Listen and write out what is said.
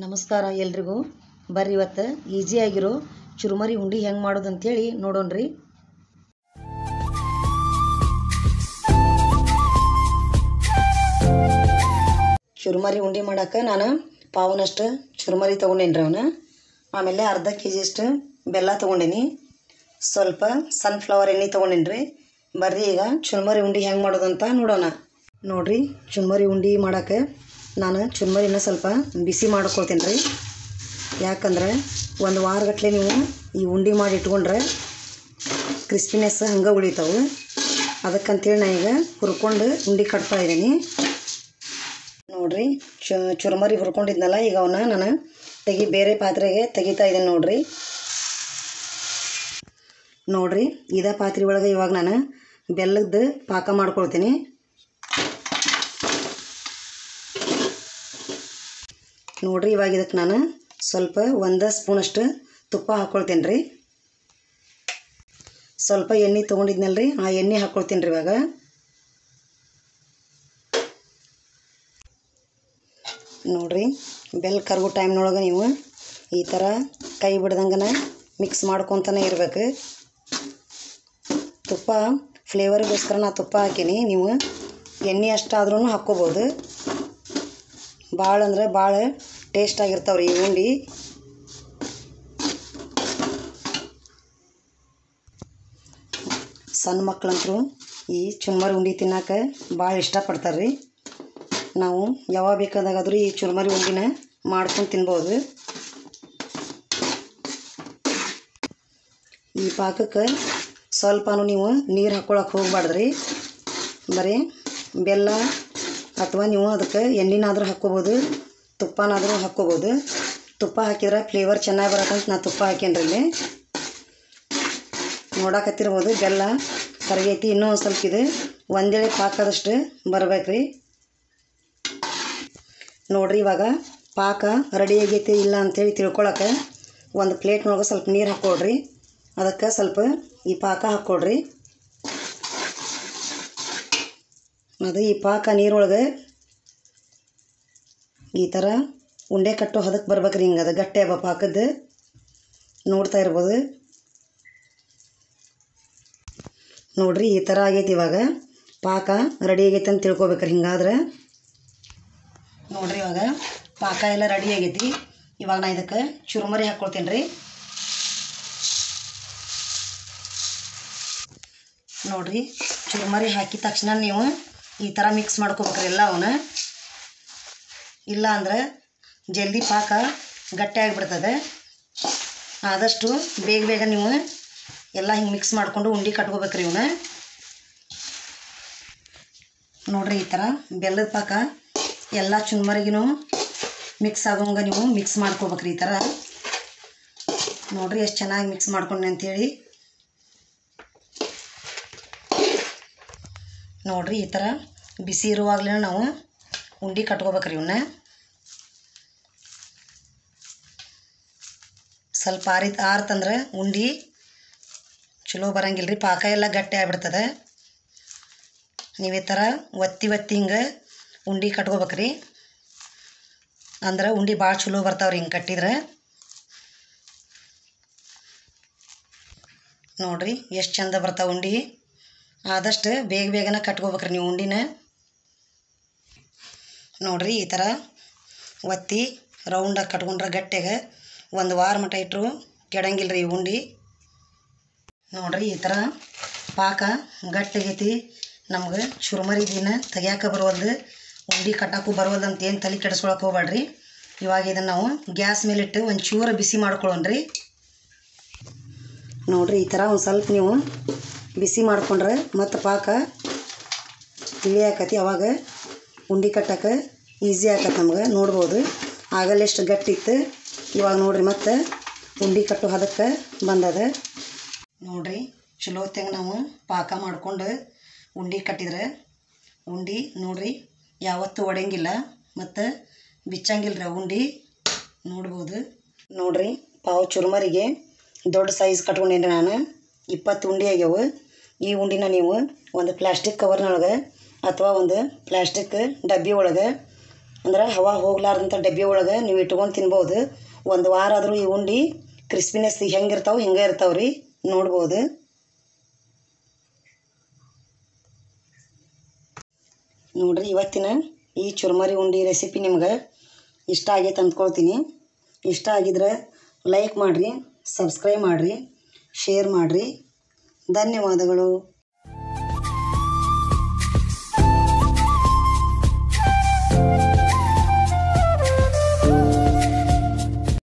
ನಮಸ್ಕಾರ ಎಲ್ರಿಗೂ ಬರ್ರಿ ಇವತ್ತು ಈಸಿಯಾಗಿರೋ ಚುರುಮರಿ ಉಂಡೆ ಹೆಂಗೆ ಮಾಡೋದು ಅಂತೇಳಿ ನೋಡೋಣ್ರಿ ಚುರುಮರಿ ಉಂಡೆ ಮಾಡಕ್ಕೆ ನಾನು ಪಾವನಷ್ಟು ಚುರುಮರಿ ತೊಗೊಂಡೇನಿ ಅವನ್ನ ಆಮೇಲೆ ಅರ್ಧ ಕೆ ಜಿಯಷ್ಟು ಬೆಲ್ಲ ತೊಗೊಂಡೇನಿ ಸ್ವಲ್ಪ ಸನ್ಫ್ಲವರ್ ಎಣ್ಣೆ ತೊಗೊಂಡೇನಿ ರೀ ಬರ್ರಿ ಈಗ ಚುರುಮರಿ ಉಂಡೆ ಹೆಂಗೆ ಮಾಡೋದಂತ ನೋಡೋಣ ನೋಡ್ರಿ ಚುರುಮರಿ ಉಂಡೆ ಮಾಡಕ್ಕೆ ನಾನು ಚುರುಮರಿನ ಸ್ವಲ್ಪ ಬಿಸಿ ಮಾಡ್ಕೊಳ್ತೀನಿ ರೀ ಯಾಕಂದ್ರೆ ಒಂದು ವಾರಗಟ್ಟಲೆ ನೀವು ಈ ಉಂಡೆ ಮಾಡಿ ಇಟ್ಕೊಂಡ್ರೆ ಕ್ರಿಸ್ಪಿನೆಸ್ ಹಂಗೆ ಉಳಿತಾವೆ ಅದಕ್ಕಂತೇಳಿ ನಾ ಈಗ ಹುರ್ಕೊಂಡು ಉಂಡೆ ಕಟ್ತಾ ಇದ್ದೀನಿ ನೋಡ್ರಿ ಚು ಚುರುಮರಿ ಹುರ್ಕೊಂಡಿದ್ನಲ್ಲ ಈಗ ಅವನ್ನ ನಾನು ತೆಗಿ ಬೇರೆ ಪಾತ್ರೆಗೆ ತೆಗಿತಾ ಇದ್ದೀನಿ ನೋಡ್ರಿ ನೋಡ್ರಿ ಇದೇ ಪಾತ್ರೆ ಒಳಗೆ ಇವಾಗ ನಾನು ಬೆಲ್ಲದ ಪಾಕ ಮಾಡ್ಕೊಳ್ತೀನಿ ನೋಡ್ರಿ ಇವಾಗ ಇದಕ್ಕೆ ನಾನು ಸ್ವಲ್ಪ ಒಂದು ಸ್ಪೂನಷ್ಟು ತುಪ್ಪ ಹಾಕ್ಕೊಳ್ತೀನಿ ರೀ ಸ್ವಲ್ಪ ಎಣ್ಣೆ ತೊಗೊಂಡಿದ್ನಲ್ಲ ರೀ ಆ ಎಣ್ಣೆ ಹಾಕ್ಕೊಳ್ತೀನಿ ರೀ ಇವಾಗ ನೋಡ್ರಿ ಬೆಲ್ ಕರ್ಗೋ ಟೈಮ್ನೊಳಗೆ ನೀವು ಈ ಥರ ಕೈ ಬಿಡ್ದಂಗನ ಮಿಕ್ಸ್ ಮಾಡ್ಕೊತಾನೆ ಇರ್ಬೇಕು ತುಪ್ಪ ಫ್ಲೇವರ್ಗೋಸ್ಕರ ನಾ ತುಪ್ಪ ಹಾಕೀನಿ ನೀವು ಎಣ್ಣೆ ಅಷ್ಟಾದ್ರೂ ಹಾಕ್ಕೋಬೋದು ಭಾಳ ಅಂದ್ರೆ ಭಾಳ ಟೇಸ್ಟ್ ಆಗಿರ್ತಾವ್ರಿ ಈ ಉಂಡೆ ಸಣ್ಣ ಮಕ್ಳಂತರೂ ಈ ಚುರುಮರಿ ಉಂಡೆ ತಿನ್ನಕ್ಕೆ ಭಾಳ ಇಷ್ಟಪಡ್ತಾರೆ ರೀ ನಾವು ಯಾವಾಗ ಬೇಕಾದಾಗಾದ್ರೂ ಈ ಚುರುಮರಿ ಉಂಡಿನ ಮಾಡ್ಕೊಂಡು ತಿನ್ಬೋದು ಈ ಪಾಕಕ್ಕೆ ಸ್ವಲ್ಪನೂ ನೀವು ನೀರು ಹಾಕ್ಕೊಳಕ್ಕೆ ಹೋಗ್ಬಾರ್ದು ರೀ ಬರೀ ಬೆಲ್ಲ ಅಥವಾ ನೀವು ಅದಕ್ಕೆ ಎಣ್ಣೆನಾದ್ರೂ ಹಾಕ್ಕೋಬೋದು ತುಪ್ಪನಾದರೂ ಹಾಕ್ಕೋಬೋದು ತುಪ್ಪ ಹಾಕಿದ್ರೆ ಫ್ಲೇವರ್ ಚೆನ್ನಾಗಿ ಬರತ್ತಂತ ನಾ ತುಪ್ಪ ಹಾಕೇನ್ರಿ ಇಲ್ಲಿ ನೋಡಕತ್ತಿರ್ಬೋದು ಬೆಲ್ಲ ಕರಗೈತಿ ಇನ್ನೂ ಒಂದು ಸ್ವಲ್ಪ ಇದೆ ಒಂದೇಳೆ ಪಾಕದಷ್ಟು ಬರ್ಬೇಕ್ರಿ ನೋಡ್ರಿ ಇವಾಗ ಪಾಕ ರೆಡಿ ಆಗೈತಿ ಇಲ್ಲ ಅಂಥೇಳಿ ತಿಳ್ಕೊಳಕ್ಕೆ ಒಂದು ಪ್ಲೇಟ್ನೊಳಗೆ ಸ್ವಲ್ಪ ನೀರು ಹಾಕ್ಕೊಳ್ರಿ ಅದಕ್ಕೆ ಸ್ವಲ್ಪ ಈ ಪಾಕ ಹಾಕ್ಕೊಳ್ರಿ ಅದು ಈ ಪಾಕ ನೀರೊಳಗೆ ಈ ಥರ ಉಂಡೆ ಕಟ್ಟೋ ಹದಕ್ಕೆ ಬರ್ಬೇಕ್ರಿ ಹಿಂಗೆ ಅದು ಗಟ್ಟಿ ಹಬ್ಬ ಪಾಕದ್ದು ನೋಡ್ತಾ ಇರ್ಬೋದು ನೋಡ್ರಿ ಈ ಥರ ಆಗೈತಿ ಇವಾಗ ಪಾಕ ರೆಡಿ ಆಗೈತೆ ಅಂತ ತಿಳ್ಕೊಬೇಕ್ರಿ ಹಿಂಗಾದ್ರೆ ನೋಡ್ರಿ ಇವಾಗ ಪಾಕ ಎಲ್ಲ ರೆಡಿ ಆಗೈತಿ ಇವಾಗ ನಾ ಇದಕ್ಕೆ ಚುರುಮರಿ ಹಾಕ್ಕೊಳ್ತೀನಿ ರೀ ನೋಡ್ರಿ ಚುರುಮರಿ ಹಾಕಿದ ತಕ್ಷಣ ನೀವು ಈ ಥರ ಮಿಕ್ಸ್ ಮಾಡ್ಕೋಬೇಕ್ರಿ ಎಲ್ಲ ಅವನ್ನ ಇಲ್ಲ ಅಂದ್ರೆ ಜಲ್ದಿ ಪಾಕ ಗಟ್ಟಿ ಆಗಿಬಿಡ್ತದೆ ಆದಷ್ಟು ಬೇಗ ಬೇಗ ನೀವು ಎಲ್ಲ ಹಿಂಗೆ ಮಿಕ್ಸ್ ಮಾಡಿಕೊಂಡು ಉಂಡೆ ಕಟ್ಕೋಬೇಕ್ರಿ ಇವನ್ನ ನೋಡ್ರಿ ಈ ಥರ ಬೆಲ್ಲದ ಪಾಕ ಎಲ್ಲ ಚುರುಮರಿಗೂ ಮಿಕ್ಸ್ ಆಗೋಂಗೆ ನೀವು ಮಿಕ್ಸ್ ಮಾಡ್ಕೋಬೇಕ್ರಿ ಈ ಥರ ನೋಡ್ರಿ ಎಷ್ಟು ಚೆನ್ನಾಗಿ ಮಿಕ್ಸ್ ಮಾಡ್ಕೊಂಡೆ ಅಂಥೇಳಿ ನೋಡ್ರಿ ಈ ಥರ ಬಿಸಿ ಇರುವಾಗಲೇ ನಾವು ಉಂಡೆ ಕಟ್ಕೋಬೇಕ್ರಿ ಇವನ್ನ ಸ್ವಲ್ಪ ಆರಿ ಆರ್ತಂದ್ರೆ ಉಂಡೆ ಚಲೋ ಬರಂಗಿಲ್ಲ ರೀ ಪಾಕ ಎಲ್ಲ ಗಟ್ಟಿ ಆಗ್ಬಿಡ್ತದೆ ನೀವು ಈ ಥರ ಒತ್ತಿ ಒತ್ತಿ ಹಿಂಗೆ ಉಂಡೆ ಕಟ್ಕೋಬೇಕ್ರಿ ಅಂದ್ರೆ ಉಂಡೆ ಭಾಳ ಚಲೋ ಬರ್ತಾವ್ರಿ ಹಿಂಗೆ ಕಟ್ಟಿದ್ರೆ ನೋಡ್ರಿ ಎಷ್ಟು ಚಂದ ಬರ್ತಾವೆ ಉಂಡೆ ಆದಷ್ಟು ಬೇಗ ಬೇಗನೆ ಕಟ್ಕೋಬೇಕ್ರಿ ನೀವು ಉಂಡಿನ ನೋಡ್ರಿ ಈ ಥರ ಒತ್ತಿ ರೌಂಡಾಗಿ ಕಟ್ಕೊಂಡ್ರೆ ಗಟ್ಟಿಗೆ ಒಂದು ವಾರ ಮಟ್ಟ ಇಟ್ಟರು ಕೆಡಂಗಿಲ್ಲ ರೀ ಈ ಉಂಡೆ ನೋಡ್ರಿ ಈ ಥರ ಪಾಕ ಗಟ್ಟಿಗೈತಿ ನಮ್ಗೆ ಚುರುಮರಿ ದಿನ ತೆಗಿಯಾಕೆ ಬರೋಲ್ದು ಉಂಡೆ ಕಟ್ಟಕ್ಕೂ ಬರೋಲ್ದು ಅಂತ ಏನು ತಲೆ ಕೆಡಿಸ್ಕೊಳಕ್ಕೆ ಹೋಗ್ಬೇಡ್ರಿ ಇವಾಗ ಇದನ್ನು ನಾವು ಗ್ಯಾಸ್ ಮೇಲಿಟ್ಟು ಒಂದು ಚೂರು ಬಿಸಿ ಮಾಡ್ಕೊಳ್ಳೋಣ್ರಿ ನೋಡ್ರಿ ಈ ಥರ ಒಂದು ಸ್ವಲ್ಪ ನೀವು ಬಿಸಿ ಮಾಡ್ಕೊಂಡ್ರೆ ಮತ್ತು ಪಾಕ ತಿಳಿ ಆಕತಿ ಅವಾಗ ಉಂಡೆ ಕಟ್ಟಕ್ಕೆ ಈಸಿ ಆಕತ್ತೆ ನಮ್ಗೆ ನೋಡ್ಬೋದು ಆಗಲ್ಲ ಎಷ್ಟು ಗಟ್ಟಿ ಇತ್ತು ಇವಾಗ ನೋಡ್ರಿ ಮತ್ತು ಉಂಡೆ ಕಟ್ಟೋ ಹದಕ್ಕೆ ಬಂದದ ನೋಡ್ರಿ ಚಲೋ ಹೊತ್ಯಾಗ ನಾವು ಪಾಕ ಮಾಡ್ಕೊಂಡು ಉಂಡೆ ಕಟ್ಟಿದ್ರೆ ಉಂಡೆ ನೋಡ್ರಿ ಯಾವತ್ತೂ ಒಡೆಯಂಗಿಲ್ಲ ಮತ್ತು ಬಿಚ್ಚಂಗಿಲ್ಲ ರೀ ಉಂಡೆ ನೋಡ್ಬೋದು ನೋಡ್ರಿ ಪಾವು ಚುರುಮರಿಗೆ ದೊಡ್ಡ ಸೈಜ್ ಕಟ್ಕೊಂಡೇನಿ ನಾನು ಇಪ್ಪತ್ತು ಉಂಡೆ ಆಗ್ಯಾವ ಈ ಉಂಡಿನ ನೀವು ಒಂದು ಪ್ಲಾಸ್ಟಿಕ್ ಕವರ್ನೊಳಗೆ ಅಥವಾ ಒಂದು ಪ್ಲಾಸ್ಟಿಕ್ ಡಬ್ಬಿ ಒಳಗೆ ಅಂದ್ರೆ ಹವಾ ಹೋಗ್ಲಾರ್ದಂಥ ಡಬ್ಬಿ ಒಳಗೆ ನೀವು ಇಟ್ಕೊಂಡು ತಿನ್ಬೋದು ಒಂದು ವಾರ ಆದರೂ ಈ ಉಂಡೆ ಕ್ರಿಸ್ಪಿನೆಸ್ ಹೆಂಗಿರ್ತಾವೆ ಹಿಂಗೆ ಇರ್ತಾವೆ ರೀ ನೋಡ್ಬೋದು ನೋಡ್ರಿ ಇವತ್ತಿನ ಈ ಚುರ್ಮರಿ ಉಂಡೆ ರೆಸಿಪಿ ನಿಮ್ಗೆ ಇಷ್ಟ ಆಗೈತೆ ಅಂದ್ಕೊಳ್ತೀನಿ ಇಷ್ಟ ಆಗಿದ್ರೆ ಲೈಕ್ ಮಾಡಿರಿ ಸಬ್ಸ್ಕ್ರೈಬ್ ಮಾಡಿರಿ ಶೇರ್ ಮಾಡಿರಿ ಧನ್ಯವಾದಗಳು